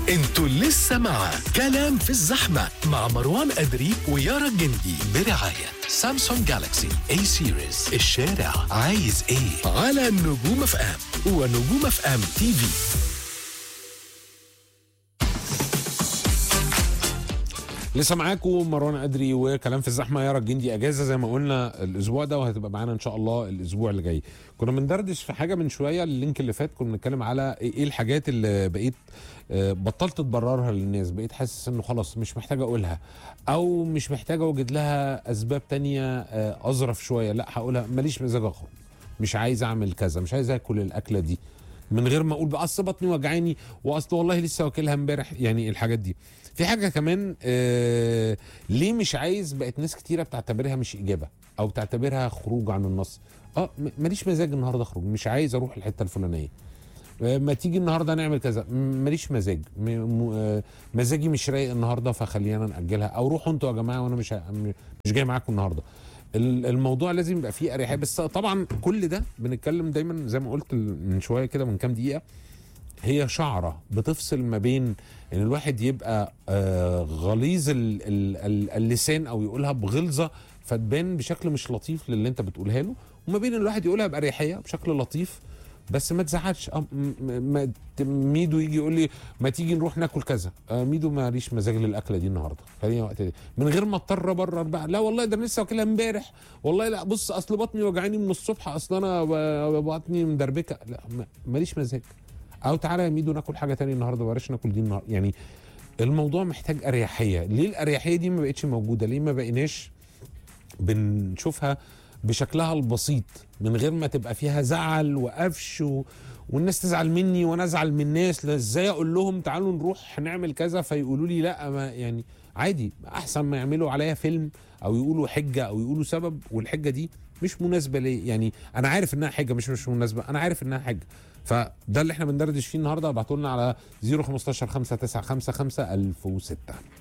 انتوا لسه مع كلام في الزحمة مع مروان أدري ويارا الجندي برعاية سامسونج جالاكسي اي سيريز الشارع عايز ايه على نجوم اف ام ونجوم اف ام تي في لسه معاكم مروان ادري وكلام في الزحمه يارا الجندي اجازه زي ما قلنا الاسبوع ده وهتبقى معانا ان شاء الله الاسبوع اللي جاي كنا بندردش في حاجه من شويه اللينك اللي فات كنا بنتكلم على ايه الحاجات اللي بقيت آه، بطلت تبررها للناس بقيت حاسس انه خلاص مش محتاج اقولها او مش محتاج اوجد لها اسباب تانية آه، اظرف شويه لا هقولها ماليش مزاج اخرج مش عايز اعمل كذا مش عايز اكل الاكله دي من غير ما اقول بقى اصل بطني وجعاني واصل والله لسه واكلها امبارح يعني الحاجات دي في حاجه كمان آه ليه مش عايز بقت ناس كتيره بتعتبرها مش اجابه او بتعتبرها خروج عن النص اه م- ماليش مزاج النهارده اخرج مش عايز اروح الحته الفلانيه آه، ما تيجي النهارده نعمل كذا م- ماليش مزاج م- م- آه، مزاجي مش رايق النهارده فخلينا ناجلها او روحوا انتوا يا جماعه وانا مش ه- م- مش جاي معاكم النهارده ال- الموضوع لازم يبقى فيه اريحيه بس طبعا كل ده بنتكلم دايما زي ما قلت ال- من شويه كده من كام دقيقه هي شعره بتفصل ما بين ان الواحد يبقى آه غليظ ال ال ال اللسان او يقولها بغلظه فتبان بشكل مش لطيف للي انت بتقولها له وما بين ان الواحد يقولها باريحيه بشكل لطيف بس ما تزعلش آه م- م- ما ت- ميدو يجي يقول لي ما تيجي نروح ناكل كذا آه ميدو ماليش مزاج للاكله دي النهارده خلينا وقت دي من غير ما اضطر ابرر بقى لا والله ده انا لسه واكلها امبارح والله لا بص اصل بطني وجعاني من الصبح اصل انا ب- بطني مدربكه لا ما- ماليش مزاج او تعالى يا ميدو ناكل حاجه تاني النهارده بلاش ناكل دي النهارده يعني الموضوع محتاج اريحيه ليه الاريحيه دي ما بقتش موجوده ليه ما بقيناش بنشوفها بشكلها البسيط من غير ما تبقى فيها زعل وقفش و... والناس تزعل مني وانا ازعل من الناس لا ازاي اقول لهم تعالوا نروح نعمل كذا فيقولوا لي لا ما يعني عادي احسن ما يعملوا عليا فيلم او يقولوا حجه او يقولوا سبب والحجه دي مش مناسبه ليه يعني انا عارف انها حجه مش مش مناسبه انا عارف انها حجه فده اللي احنا بندردش فيه النهارده ابعتوا لنا على 015 595 1006